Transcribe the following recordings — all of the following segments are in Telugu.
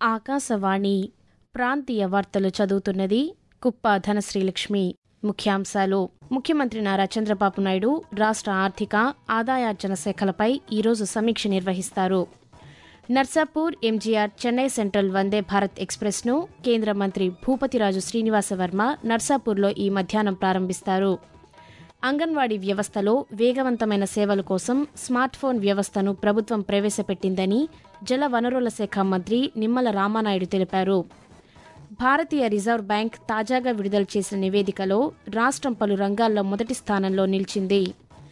ఆకాశవాణి ప్రాంతీయ వార్తలు చదువుతున్నది కుప్ప ధనశ్రీలక్ష్మి ముఖ్యాంశాలు ముఖ్యమంత్రి నారా చంద్రబాబు నాయుడు రాష్ట్ర ఆర్థిక ఆదాయార్జన శాఖలపై ఈరోజు సమీక్ష నిర్వహిస్తారు నర్సాపూర్ ఎంజీఆర్ చెన్నై సెంట్రల్ వందే భారత్ ఎక్స్ప్రెస్ను కేంద్ర మంత్రి భూపతిరాజు శ్రీనివాసవర్మ నర్సాపూర్లో ఈ మధ్యాహ్నం ప్రారంభిస్తారు అంగన్వాడీ వ్యవస్థలో వేగవంతమైన సేవల కోసం స్మార్ట్ ఫోన్ వ్యవస్థను ప్రభుత్వం ప్రవేశపెట్టిందని జల వనరుల శాఖ మంత్రి నిమ్మల రామానాయుడు తెలిపారు భారతీయ రిజర్వ్ బ్యాంక్ తాజాగా విడుదల చేసిన నివేదికలో రాష్ట్రం పలు రంగాల్లో మొదటి స్థానంలో నిలిచింది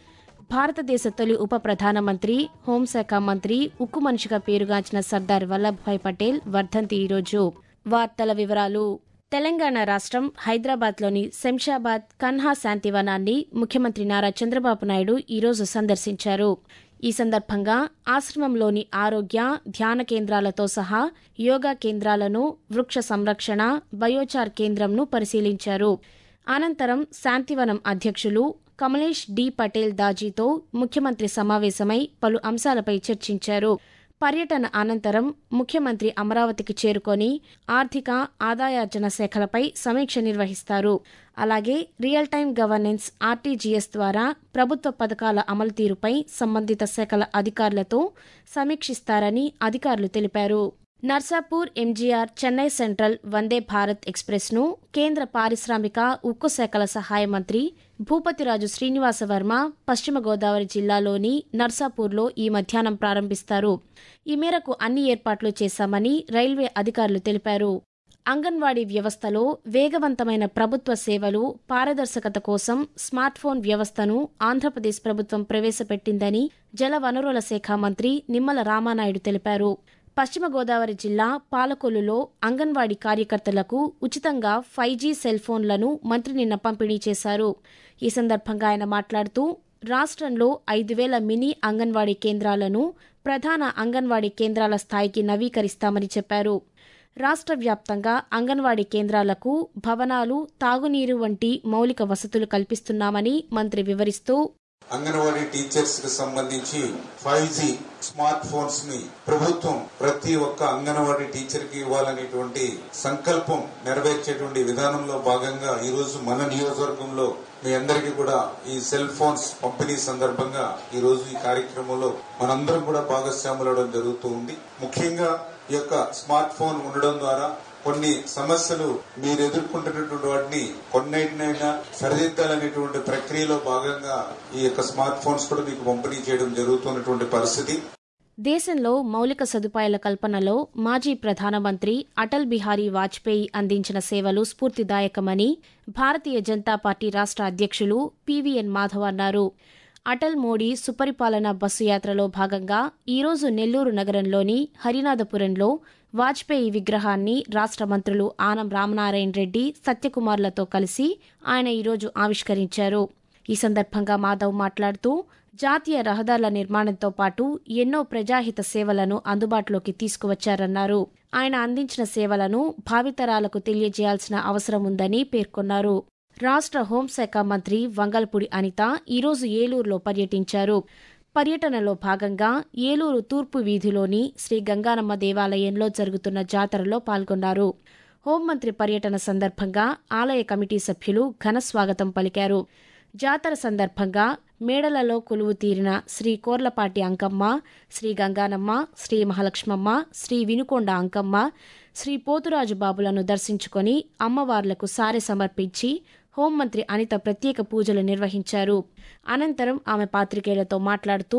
భారతదేశ తొలి ఉప ప్రధానమంత్రి హోంశాఖ మంత్రి ఉక్కు మనిషిగా పేరుగాంచిన సర్దార్ వల్లభాయ్ పటేల్ వర్ధంతి ఈరోజు వార్తల వివరాలు తెలంగాణ రాష్ట్రం హైదరాబాద్లోని శంషాబాద్ కన్హా శాంతివనాన్ని ముఖ్యమంత్రి నారా చంద్రబాబు నాయుడు ఈరోజు సందర్శించారు ఈ సందర్భంగా ఆశ్రమంలోని ఆరోగ్య ధ్యాన కేంద్రాలతో సహా యోగా కేంద్రాలను వృక్ష సంరక్షణ బయోచార్ కేంద్రంను పరిశీలించారు అనంతరం శాంతివనం అధ్యక్షులు కమలేష్ డి పటేల్ దాజీతో ముఖ్యమంత్రి సమావేశమై పలు అంశాలపై చర్చించారు పర్యటన అనంతరం ముఖ్యమంత్రి అమరావతికి చేరుకొని ఆర్థిక ఆదాయార్జన శాఖలపై సమీక్ష నిర్వహిస్తారు అలాగే రియల్ టైం గవర్నెన్స్ ఆర్టీజీఎస్ ద్వారా ప్రభుత్వ పథకాల అమలు తీరుపై సంబంధిత శాఖల అధికారులతో సమీక్షిస్తారని అధికారులు తెలిపారు నర్సాపూర్ ఎంజీఆర్ చెన్నై సెంట్రల్ వందే భారత్ ఎక్స్ప్రెస్ను కేంద్ర పారిశ్రామిక ఉక్కు శాఖల సహాయ మంత్రి భూపతిరాజు శ్రీనివాసవర్మ పశ్చిమ గోదావరి జిల్లాలోని నర్సాపూర్లో ఈ మధ్యాహ్నం ప్రారంభిస్తారు ఈ మేరకు అన్ని ఏర్పాట్లు చేశామని రైల్వే అధికారులు తెలిపారు అంగన్వాడీ వ్యవస్థలో వేగవంతమైన ప్రభుత్వ సేవలు పారదర్శకత కోసం స్మార్ట్ ఫోన్ వ్యవస్థను ఆంధ్రప్రదేశ్ ప్రభుత్వం ప్రవేశపెట్టిందని జల వనరుల శాఖ మంత్రి నిమ్మల రామానాయుడు తెలిపారు పశ్చిమ గోదావరి జిల్లా పాలకొల్లులో అంగన్వాడీ కార్యకర్తలకు ఉచితంగా ఫైవ్ జీ సెల్ ఫోన్లను మంత్రి నిన్న పంపిణీ చేశారు ఈ సందర్భంగా ఆయన మాట్లాడుతూ రాష్ట్రంలో ఐదు వేల మినీ అంగన్వాడీ కేంద్రాలను ప్రధాన అంగన్వాడీ కేంద్రాల స్థాయికి నవీకరిస్తామని చెప్పారు రాష్ట్ర వ్యాప్తంగా అంగన్వాడీ కేంద్రాలకు భవనాలు తాగునీరు వంటి మౌలిక వసతులు కల్పిస్తున్నామని మంత్రి వివరిస్తూ అంగన్వాడీ టీచర్స్ కి సంబంధించి ఫైవ్ జీ స్మార్ట్ ఫోన్స్ ని ప్రభుత్వం ప్రతి ఒక్క అంగన్వాడీ టీచర్ కి ఇవ్వాలనేటువంటి సంకల్పం నెరవేర్చేటువంటి విధానంలో భాగంగా ఈ రోజు మన నియోజకవర్గంలో మీ అందరికీ కూడా ఈ సెల్ ఫోన్స్ పంపిణీ సందర్భంగా ఈ రోజు ఈ కార్యక్రమంలో మనందరం కూడా భాగస్వాములవడం జరుగుతూ ఉంది ముఖ్యంగా ఈ యొక్క స్మార్ట్ ఫోన్ ఉండడం ద్వారా కొన్ని సమస్యలు మీరు ఎదుర్కొంటున్నటువంటి వాటిని కొన్నిటినైనా సరిదిద్దాలనేటువంటి ప్రక్రియలో భాగంగా ఈ యొక్క స్మార్ట్ ఫోన్స్ కూడా మీకు పంపిణీ చేయడం జరుగుతున్నటువంటి పరిస్థితి దేశంలో మౌలిక సదుపాయాల కల్పనలో మాజీ ప్రధానమంత్రి అటల్ బిహారీ వాజ్పేయి అందించిన సేవలు స్ఫూర్తిదాయకమని భారతీయ జనతా పార్టీ రాష్ట్ర అధ్యక్షులు పీవీఎన్ మాధవ్ అన్నారు అటల్ మోడీ సుపరిపాలన బస్సు యాత్రలో భాగంగా ఈరోజు నెల్లూరు నగరంలోని హరినాథపురంలో వాజ్పేయి విగ్రహాన్ని రాష్ట్ర మంత్రులు ఆనం రామనారాయణ రెడ్డి సత్యకుమార్లతో కలిసి ఆయన ఈరోజు ఆవిష్కరించారు ఈ సందర్భంగా మాధవ్ మాట్లాడుతూ జాతీయ రహదారుల నిర్మాణంతో పాటు ఎన్నో ప్రజాహిత సేవలను అందుబాటులోకి తీసుకువచ్చారన్నారు ఆయన అందించిన సేవలను భావితరాలకు తెలియజేయాల్సిన అవసరం ఉందని పేర్కొన్నారు రాష్ట్ర హోంశాఖ మంత్రి వంగల్పూడి అనిత ఈరోజు ఏలూరులో పర్యటించారు పర్యటనలో భాగంగా ఏలూరు తూర్పు వీధిలోని శ్రీ గంగానమ్మ దేవాలయంలో జరుగుతున్న జాతరలో పాల్గొన్నారు హోంమంత్రి పర్యటన సందర్భంగా ఆలయ కమిటీ సభ్యులు ఘన స్వాగతం పలికారు జాతర సందర్భంగా మేడలలో కొలువు తీరిన శ్రీ కోర్లపాటి అంకమ్మ శ్రీ గంగానమ్మ శ్రీ మహాలక్ష్మమ్మ శ్రీ వినుకొండ అంకమ్మ శ్రీ పోతురాజు బాబులను దర్శించుకొని అమ్మవార్లకు సారె సమర్పించి హోంమంత్రి అనిత ప్రత్యేక పూజలు నిర్వహించారు అనంతరం ఆమె పాత్రికేయులతో మాట్లాడుతూ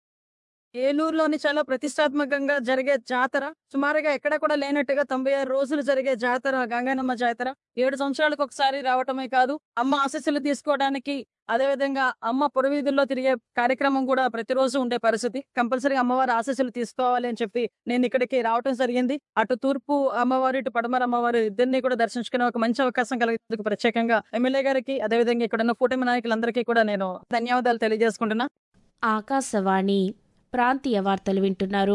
ఏలూరులోని చాలా ప్రతిష్టాత్మకంగా జరిగే జాతర సుమారుగా ఎక్కడ కూడా లేనట్టుగా తొంభై ఆరు రోజులు జరిగే జాతర గంగానమ్మ జాతర ఏడు సంవత్సరాలకు ఒకసారి రావటమే కాదు అమ్మ ఆశస్సులు తీసుకోవడానికి అదేవిధంగా అమ్మ పొరవీధుల్లో తిరిగే కార్యక్రమం కూడా ప్రతిరోజు ఉండే పరిస్థితి కంపల్సరీగా అమ్మవారి ఆశస్సులు తీసుకోవాలి అని చెప్పి నేను ఇక్కడికి రావటం జరిగింది అటు తూర్పు అమ్మవారు ఇటు పడమర అమ్మవారు ఇద్దరిని కూడా దర్శించుకునే ఒక మంచి అవకాశం కలిగేందుకు ప్రత్యేకంగా ఎమ్మెల్యే గారికి అదేవిధంగా ఇక్కడ ఉన్న కూటమి నాయకులందరికీ కూడా నేను ధన్యవాదాలు తెలియజేసుకుంటున్నా ఆకాశవాణి ప్రాంతీయ వార్తలు వింటున్నారు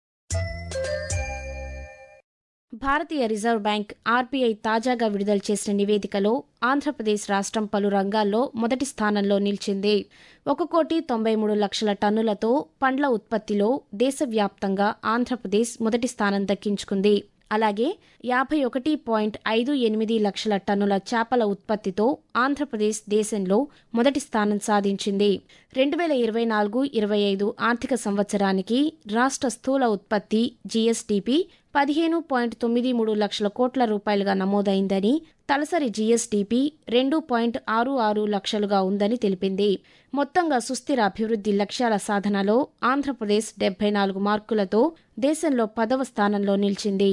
భారతీయ రిజర్వ్ బ్యాంక్ ఆర్బీఐ తాజాగా విడుదల చేసిన నివేదికలో ఆంధ్రప్రదేశ్ రాష్ట్రం పలు రంగాల్లో మొదటి స్థానంలో నిలిచింది ఒక కోటి తొంభై మూడు లక్షల టన్నులతో పండ్ల ఉత్పత్తిలో దేశవ్యాప్తంగా ఆంధ్రప్రదేశ్ మొదటి స్థానం దక్కించుకుంది అలాగే యాభై ఒకటి పాయింట్ ఐదు ఎనిమిది లక్షల టన్నుల చేపల ఉత్పత్తితో ఆంధ్రప్రదేశ్ దేశంలో మొదటి స్థానం సాధించింది రెండు వేల ఇరవై నాలుగు ఇరవై ఐదు ఆర్థిక సంవత్సరానికి రాష్ట్ర స్థూల ఉత్పత్తి జీఎస్టీపీ పదిహేను పాయింట్ తొమ్మిది మూడు లక్షల కోట్ల రూపాయలుగా నమోదైందని తలసరి జీఎస్టీపీ రెండు పాయింట్ ఆరు ఆరు లక్షలుగా ఉందని తెలిపింది మొత్తంగా సుస్థిర అభివృద్ధి లక్ష్యాల సాధనలో ఆంధ్రప్రదేశ్ డెబ్బై నాలుగు మార్కులతో దేశంలో పదవ స్థానంలో నిలిచింది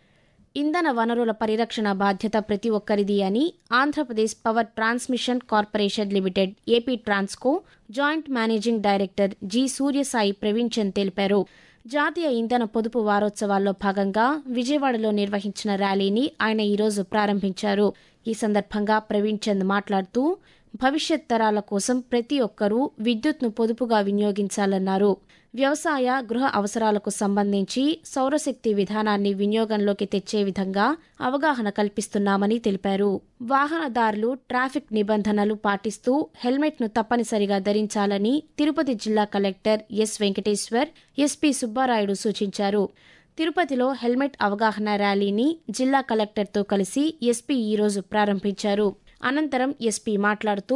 ఇంధన వనరుల పరిరక్షణ బాధ్యత ప్రతి ఒక్కరిది అని Andhra Pradesh power transmission corporation limited AP Transco joint managing director G Suryasai Praveen Chand తెలిపారు జాతీయ ఇంధన పొదుపు వారోత్సవాల్లో భాగంగా విజయవాడలో నిర్వహించిన ర్యాలీని ఆయన ఈరోజు ప్రారంభించారు ఈ సందర్భంగా ప్రవీణ్ చంద్ మాట్లాడుతూ భవిష్యత్ తరాల కోసం ప్రతి ఒక్కరూ విద్యుత్ను పొదుపుగా వినియోగించాలన్నారు వ్యవసాయ గృహ అవసరాలకు సంబంధించి సౌరశక్తి విధానాన్ని వినియోగంలోకి తెచ్చే విధంగా అవగాహన కల్పిస్తున్నామని తెలిపారు వాహనదారులు ట్రాఫిక్ నిబంధనలు పాటిస్తూ హెల్మెట్ను తప్పనిసరిగా ధరించాలని తిరుపతి జిల్లా collector S Venkateshwar SP Subbarayudu సూచించారు తిరుపతిలో హెల్మెట్ అవగాహన ర్యాలీని జిల్లా కలెక్టర్తో కలిసి ఎస్పీ ఈరోజు ప్రారంభించారు అనంతరం ఎస్పీ మాట్లాడుతూ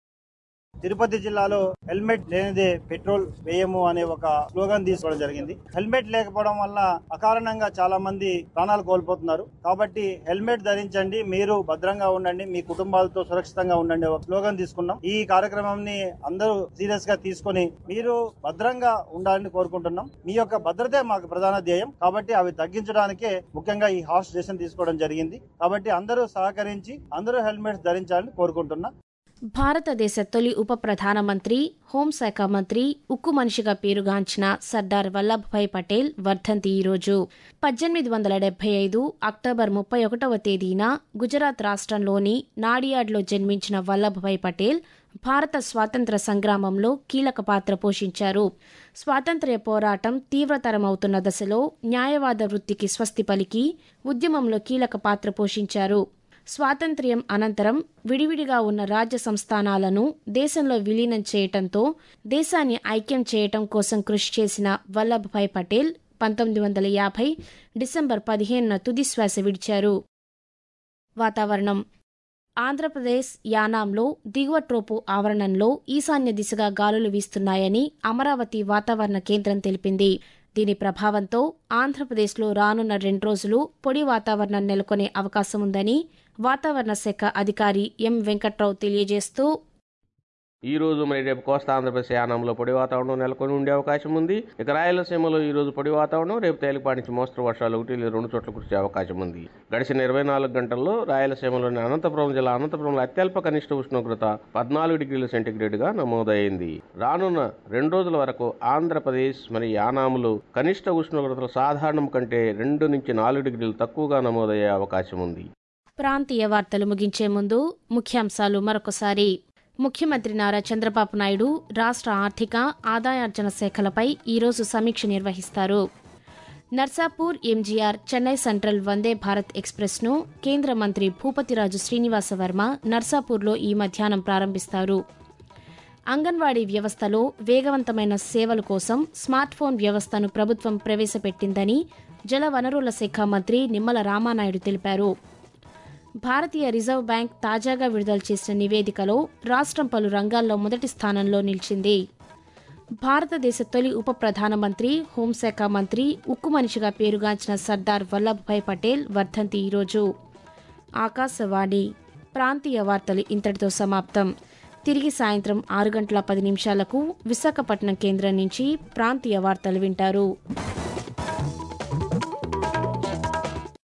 తిరుపతి జిల్లాలో హెల్మెట్ లేనిదే పెట్రోల్ వేయము అనే ఒక స్లోగన్ తీసుకోవడం జరిగింది హెల్మెట్ లేకపోవడం వల్ల అకారణంగా చాలా మంది ప్రాణాలు కోల్పోతున్నారు కాబట్టి హెల్మెట్ ధరించండి మీరు భద్రంగా ఉండండి మీ కుటుంబాలతో సురక్షితంగా ఉండండి ఒక స్లోగన్ తీసుకున్నాం ఈ కార్యక్రమాన్ని అందరూ సీరియస్ గా తీసుకొని మీరు భద్రంగా ఉండాలని కోరుకుంటున్నాం మీ యొక్క భద్రతే మాకు ప్రధాన ధ్యేయం కాబట్టి అవి తగ్గించడానికే ముఖ్యంగా ఈ హార్స్ డెసిషన్ తీసుకోవడం జరిగింది కాబట్టి అందరూ సహకరించి అందరూ హెల్మెట్స్ ధరించాలని కోరుకుంటున్నా భారతదేశ తొలి ఉప ప్రధానమంత్రి హోంశాఖ మంత్రి ఉక్కు మనిషిగా పేరుగాంచిన సర్దార్ వల్లభభాయ్ పటేల్ వర్ధంతి ఈరోజు పద్దెనిమిది వందల డెబ్బై ఐదు అక్టోబర్ ముప్పై ఒకటవ తేదీన గుజరాత్ రాష్ట్రంలోని నాడియాడ్లో జన్మించిన వల్లభభాయ్ పటేల్ భారత స్వాతంత్ర సంగ్రామంలో కీలక పాత్ర పోషించారు స్వాతంత్ర్య పోరాటం తీవ్రతరమవుతున్న దశలో న్యాయవాద వృత్తికి స్వస్తి పలికి ఉద్యమంలో కీలక పాత్ర పోషించారు స్వాతంత్ర్యం అనంతరం విడివిడిగా ఉన్న రాజ్య సంస్థానాలను దేశంలో విలీనం చేయటంతో దేశాన్ని ఐక్యం చేయటం కోసం కృషి చేసిన వల్లభభాయ్ పటేల్ పంతొమ్మిది వందల యాభై డిసెంబర్ పదిహేనున తుదిశ్వాస విడిచారు వాతావరణం ఆంధ్రప్రదేశ్ యానాంలో దిగువ ట్రోపు ఆవరణంలో ఈశాన్య దిశగా గాలులు వీస్తున్నాయని అమరావతి వాతావరణ కేంద్రం తెలిపింది దీని ప్రభావంతో ఆంధ్రప్రదేశ్లో రానున్న రెండు రోజులు పొడి వాతావరణం నెలకొనే అవకాశం ఉందని వాతావరణ శాఖ అధికారి ఎం వెంకట్రావు తెలియజేస్తూ ఈ రోజు మరి రేపు కోస్తా ఆంధ్రప్రదేశ్ యానంలో పొడి వాతావరణం నెలకొని ఉండే అవకాశం ఉంది ఇక రాయలసీమలో ఈ రోజు పొడి వాతావరణం రేపు తేలిపాటి నుంచి మోస్తరు వర్షాలు ఒకటి లేదా రెండు చోట్ల కురిసే అవకాశం ఉంది గడిచిన ఇరవై నాలుగు గంటల్లో రాయలసీమలోని అనంతపురం జిల్లా అనంతపురంలో అత్యల్ప కనిష్ట ఉష్ణోగ్రత పద్నాలుగు డిగ్రీల సెంటీగ్రేడ్గా నమోదైంది రానున్న రెండు రోజుల వరకు ఆంధ్రప్రదేశ్ మరి యానాములు కనిష్ట ఉష్ణోగ్రతలు సాధారణం కంటే రెండు నుంచి నాలుగు డిగ్రీలు తక్కువగా నమోదయ్యే అవకాశం ఉంది ప్రాంతీయ వార్తలు ముగించే ముందు ముఖ్యాంశాలు మరొకసారి ముఖ్యమంత్రి నారా చంద్రబాబు నాయుడు రాష్ట్ర ఆర్థిక ఆదాయార్జన శాఖలపై ఈరోజు సమీక్ష నిర్వహిస్తారు నర్సాపూర్ ఎంజీఆర్ చెన్నై సెంట్రల్ వందే భారత్ ఎక్స్ప్రెస్ను కేంద్ర మంత్రి భూపతిరాజు శ్రీనివాస వర్మ నర్సాపూర్లో ఈ మధ్యాహ్నం ప్రారంభిస్తారు అంగన్వాడీ వ్యవస్థలో వేగవంతమైన సేవల కోసం స్మార్ట్ ఫోన్ వ్యవస్థను ప్రభుత్వం ప్రవేశపెట్టిందని జల వనరుల శాఖ మంత్రి నిమ్మల రామానాయుడు తెలిపారు భారతీయ రిజర్వ్ బ్యాంక్ తాజాగా విడుదల చేసిన నివేదికలో రాష్ట్రం పలు రంగాల్లో మొదటి స్థానంలో నిలిచింది భారతదేశ తొలి ఉప ప్రధానమంత్రి హోంశాఖ మంత్రి ఉక్కు మనిషిగా పేరుగాంచిన సర్దార్ వల్లభభాయ్ పటేల్ వర్ధంతి ఈరోజు ఆకాశవాణి ప్రాంతీయ వార్తలు ఇంతటితో సమాప్తం తిరిగి సాయంత్రం ఆరు గంటల పది నిమిషాలకు విశాఖపట్నం కేంద్రం నుంచి ప్రాంతీయ వార్తలు వింటారు